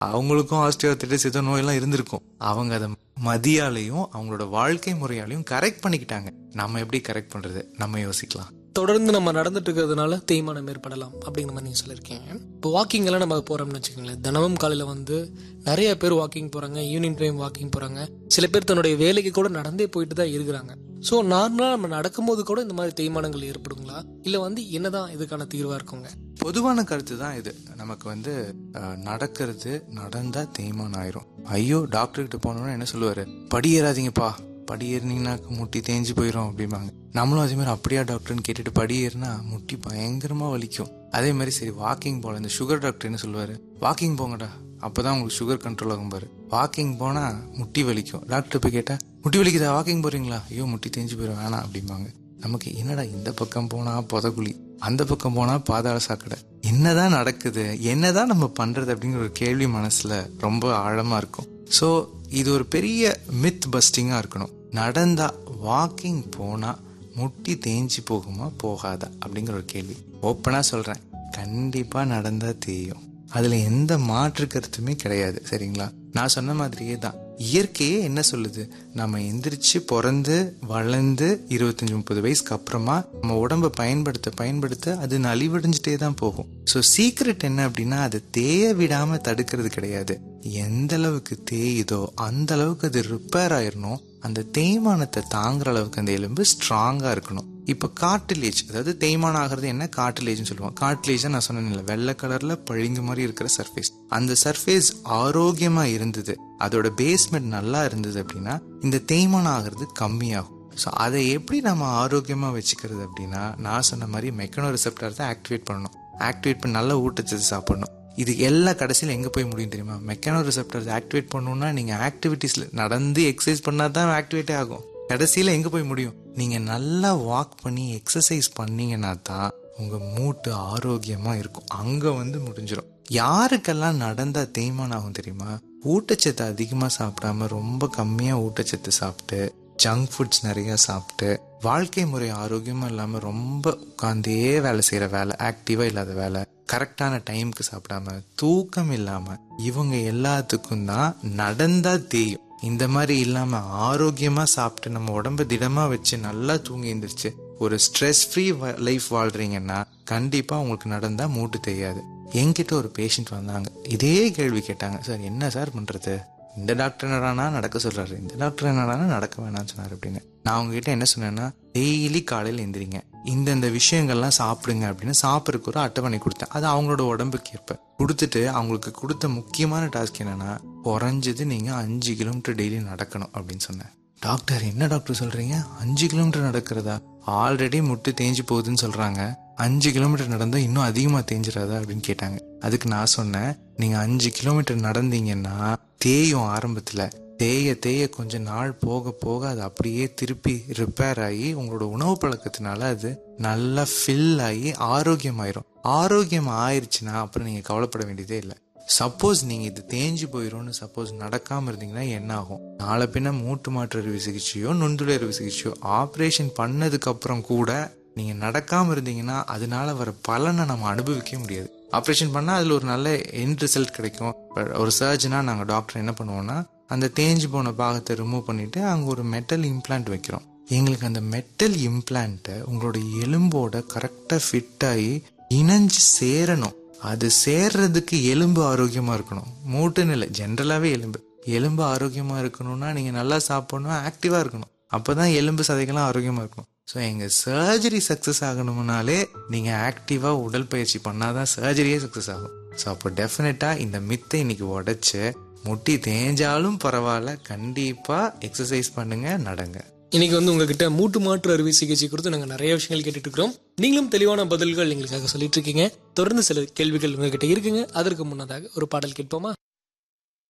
அவங்களுக்கும் ஆஸ்டியோத்திட்டிஸ் ஏதோ நோயெல்லாம் இருந்திருக்கும் அவங்க அதை மதியாலையும் அவங்களோட வாழ்க்கை முறையாலையும் கரெக்ட் பண்ணிக்கிட்டாங்க நம்ம எப்படி கரெக்ட் பண்றது நம்ம யோசிக்கலாம் தொடர்ந்து நம்ம நடந்துட்டு இருக்கிறதுனால தேய்மானம் ஏற்படலாம் அப்படிங்கிற மாதிரி நீங்கள் சொல்லியிருக்கீங்க இப்போ வாக்கிங் எல்லாம் நம்ம போகிறோம்னு வச்சுக்கோங்களேன் தினமும் காலையில் வந்து நிறைய பேர் வாக்கிங் போகிறாங்க ஈவினிங் டைம் வாக்கிங் போகிறாங்க சில பேர் தன்னுடைய வேலைக்கு கூட நடந்தே போயிட்டு தான் இருக்கிறாங்க ஸோ நார்மலாக நம்ம நடக்கும்போது கூட இந்த மாதிரி தேய்மானங்கள் ஏற்படுங்களா இல்லை வந்து என்னதான் இதுக்கான தீர்வாக இருக்குங்க பொதுவான கருத்து தான் இது நமக்கு வந்து அஹ், நடக்கிறது நடந்தா தேய்மானம் ஆயிரும் ஐயோ டாக்டர் கிட்ட போனோம்னா என்ன சொல்லுவாரு படி ஏறாதீங்கப்பா படி ஏறினீங்கன்னாக்க முட்டி தேஞ்சு போயிடும் அப்படிம்பாங்க நம்மளும் அதே மாதிரி அப்படியா டாக்டர்னு கேட்டுட்டு படி ஏறினா முட்டி பயங்கரமா வலிக்கும் அதே மாதிரி சரி வாக்கிங் போல இந்த சுகர் டாக்டர் என்ன சொல்லுவாரு வாக்கிங் போங்கடா அப்பதான் உங்களுக்கு சுகர் கண்ட்ரோல் ஆகும் பாரு வாக்கிங் போனா முட்டி வலிக்கும் டாக்டர் போய் கேட்டா முட்டி வலிக்குதா வாக்கிங் போறீங்களா ஐயோ முட்டி தேஞ்சு போயிடும் வேணாம் அப்படிம்பாங்க நமக்கு என்னடா இந்த பக்கம் போனா புதகுழி அந்த பக்கம் போனா பாதாள சாக்கடை என்னதான் நடக்குது என்னதான் நம்ம பண்றது அப்படிங்கிற ஒரு கேள்வி மனசுல ரொம்ப ஆழமா இருக்கும் ஸோ இது ஒரு பெரிய மித் பஸ்டிங்கா இருக்கணும் நடந்தா வாக்கிங் போனா முட்டி தேஞ்சு போகுமா போகாதா அப்படிங்கிற ஒரு கேள்வி ஓப்பனா சொல்றேன் கண்டிப்பா நடந்தா தேயும் அதுல எந்த மாற்று கருத்துமே கிடையாது சரிங்களா நான் சொன்ன மாதிரியே தான் இயற்கையே என்ன சொல்லுது நம்ம எந்திரிச்சு பிறந்து வளர்ந்து இருபத்தஞ்சு முப்பது வயசுக்கு அப்புறமா நம்ம உடம்ப பயன்படுத்த பயன்படுத்த அது நலிவடைஞ்சிட்டே தான் போகும் ஸோ சீக்ரெட் என்ன அப்படின்னா அது தேய விடாம தடுக்கிறது கிடையாது எந்த அளவுக்கு தேயுதோ அந்த அளவுக்கு அது ரிப்பேர் ஆயிரணும் அந்த தேய்மானத்தை தாங்குற அளவுக்கு அந்த எலும்பு ஸ்ட்ராங்கா இருக்கணும் இப்ப கார்டிலேஜ் அதாவது தேய்மானம் ஆகிறது என்ன கார்டிலேஜ்னு சொல்லுவோம் கார்டிலேஜ் நான் சொன்னேன் வெள்ளை கலர்ல பளிங்கு மாதிரி இருக்கிற சர்ஃபேஸ் அந்த சர்ஃபேஸ் ஆரோக்கியமா இருந்தது அதோட பேஸ்மெண்ட் நல்லா இருந்தது அப்படின்னா இந்த தேய்மானம் ஆகிறது கம்மியாகும் ஸோ அதை எப்படி நம்ம ஆரோக்கியமா வச்சுக்கிறது அப்படின்னா நான் சொன்ன மாதிரி மெக்கனோ ரிசெப்டர் தான் ஆக்டிவேட் பண்ணணும் ஆக்டிவேட் பண்ணி நல்ல ஊட்டச்சத்து சாப்பிடணும் இது எல்லா கடைசியில் எங்கே போய் முடியும் தெரியுமா மெக்கானோ ரிசெப்டர்ஸ் ஆக்டிவேட் பண்ணணும்னா நீங்கள் ஆக்டிவிட்டீஸில் நடந்து எக்ஸசைஸ் பண்ணால் தான் ஆக்டிவேட்டே ஆகும் கடைசியில் எங்கே போய் முடியும் நீங்கள் நல்லா வாக் பண்ணி எக்ஸசைஸ் பண்ணீங்கன்னா தான் உங்கள் மூட்டு ஆரோக்கியமாக இருக்கும் அங்கே வந்து முடிஞ்சிடும் யாருக்கெல்லாம் நடந்தா தேய்மானம் ஆகும் தெரியுமா ஊட்டச்சத்து அதிகமாக சாப்பிடாம ரொம்ப கம்மியாக ஊட்டச்சத்து சாப்பிட்டு ஜங்க் ஃபுட்ஸ் நிறைய சாப்பிட்டு வாழ்க்கை முறை ஆரோக்கியமா இல்லாம ரொம்ப உட்காந்தே வேலை செய்யற வேலை ஆக்டிவா இல்லாத வேலை கரெக்டான டைம்க்கு சாப்பிடாம தூக்கம் இல்லாம இவங்க எல்லாத்துக்கும் தான் நடந்தா தேயும் இந்த மாதிரி இல்லாம ஆரோக்கியமா சாப்பிட்டு நம்ம உடம்ப திடமா வச்சு நல்லா தூங்கி எந்திரிச்சு ஒரு ஸ்ட்ரெஸ் ஃப்ரீ லைஃப் வாழ்றீங்கன்னா கண்டிப்பா உங்களுக்கு நடந்தா மூட்டு தெரியாது என்கிட்ட ஒரு பேஷண்ட் வந்தாங்க இதே கேள்வி கேட்டாங்க சார் என்ன சார் பண்றது இந்த டாக்டர் என்னடானா நடக்க சொல்றாரு இந்த டாக்டர் என்னடானா நடக்க வேணாம்னு சொன்னாரு அப்படின்னு நான் உங்ககிட்ட என்ன சொன்னேன்னா டெய்லி காலையில் எந்திரிங்க இந்தந்த விஷயங்கள்லாம் சாப்பிடுங்க அப்படின்னு சாப்பிட்றதுக்கு ஒரு அட்டவணை கொடுத்தேன் அது அவங்களோட உடம்புக்கு ஏற்ப கொடுத்துட்டு அவங்களுக்கு கொடுத்த முக்கியமான டாஸ்க் என்னன்னா குறைஞ்சது நீங்க அஞ்சு கிலோமீட்டர் டெய்லி நடக்கணும் அப்படின்னு சொன்னேன் டாக்டர் என்ன டாக்டர் சொல்றீங்க அஞ்சு கிலோமீட்டர் நடக்கிறதா ஆல்ரெடி முட்டு தேஞ்சு போகுதுன்னு சொல்றாங்க அஞ்சு கிலோமீட்டர் நடந்தா இன்னும் அதிகமா தேஞ்சிடாதா அப்படின்னு கேட்டாங்க அதுக்கு நான் சொன்னேன் நீங்க அஞ்சு கிலோமீட்டர் நடந்தீங்கன்னா தேயும் ஆரம்பத்துல தேய தேய கொஞ்ச நாள் போக போக அது அப்படியே திருப்பி ரிப்பேர் ஆகி உங்களோட உணவு பழக்கத்தினால அது நல்லா ஃபில் ஆகி ஆரோக்கியமாயிரும் ஆரோக்கியம் ஆயிருச்சுன்னா அப்புறம் நீங்க கவலைப்பட வேண்டியதே இல்லை சப்போஸ் நீங்க இது தேஞ்சு போயிரும்னு சப்போஸ் நடக்காம இருந்தீங்கன்னா என்ன ஆகும் நாளை பின்ன மூட்டு மாற்று அறுவை சிகிச்சையோ நுண்துளை அறுவை சிகிச்சையோ ஆப்ரேஷன் பண்ணதுக்கு அப்புறம் கூட நீங்க நடக்காம இருந்தீங்கன்னா அதனால வர பலனை நம்ம அனுபவிக்க முடியாது ஆப்ரேஷன் பண்ணா அதுல ஒரு நல்ல எண்ட் ரிசல்ட் கிடைக்கும் But ஒரு சர்ஜனா நாங்க டாக்டர் என்ன பண்ணுவோம்னா அந்த தேஞ்சு போன பாகத்தை ரிமூவ் பண்ணிட்டு அங்க ஒரு மெட்டல் இம்ப்ளான்ட் வைக்கிறோம் எங்களுக்கு அந்த மெட்டல் இம்ப்ளான்ட்டை உங்களோட எலும்போட கரெக்டா ஃபிட் ஆகி இணைஞ்சு சேரணும் அது சேர்றதுக்கு எலும்பு ஆரோக்கியமா இருக்கணும் மூட்டுன்னு இல்லை ஜென்ரலாவே எலும்பு எலும்பு ஆரோக்கியமா இருக்கணும்னா நீங்க நல்லா சாப்பிடணும் ஆக்டிவா இருக்கணும் அப்பதான் எலும்பு சதைகள்லாம் ஆரோக்கியமா இருக்கணும் ஸோ எங்க சர்ஜரி சக்சஸ் ஆகணும்னாலே நீங்க ஆக்டிவா உடற்பயிற்சி பண்ணாதான் சர்ஜரியே சக்சஸ் ஆகும் ஸோ அப்போ டெஃபினட்டா இந்த மித்தை இன்னைக்கு உடைச்சு முட்டி தேஞ்சாலும் பரவாயில்ல கண்டிப்பா எக்ஸசைஸ் பண்ணுங்க நடங்க இன்னைக்கு வந்து உங்ககிட்ட மூட்டு மாற்று அறுவை சிகிச்சை குறித்து நாங்கள் நிறைய விஷயங்கள் கேட்டுட்டு இருக்கிறோம் நீங்களும் தெளிவான பதில்கள் எங்களுக்காக சொல்லிட்டு இருக்கீங்க தொடர்ந்து சில கேள்விகள் உங்ககிட்ட இருக்குங்க அதற்கு முன்னதாக ஒரு பாடல் கேட்போமா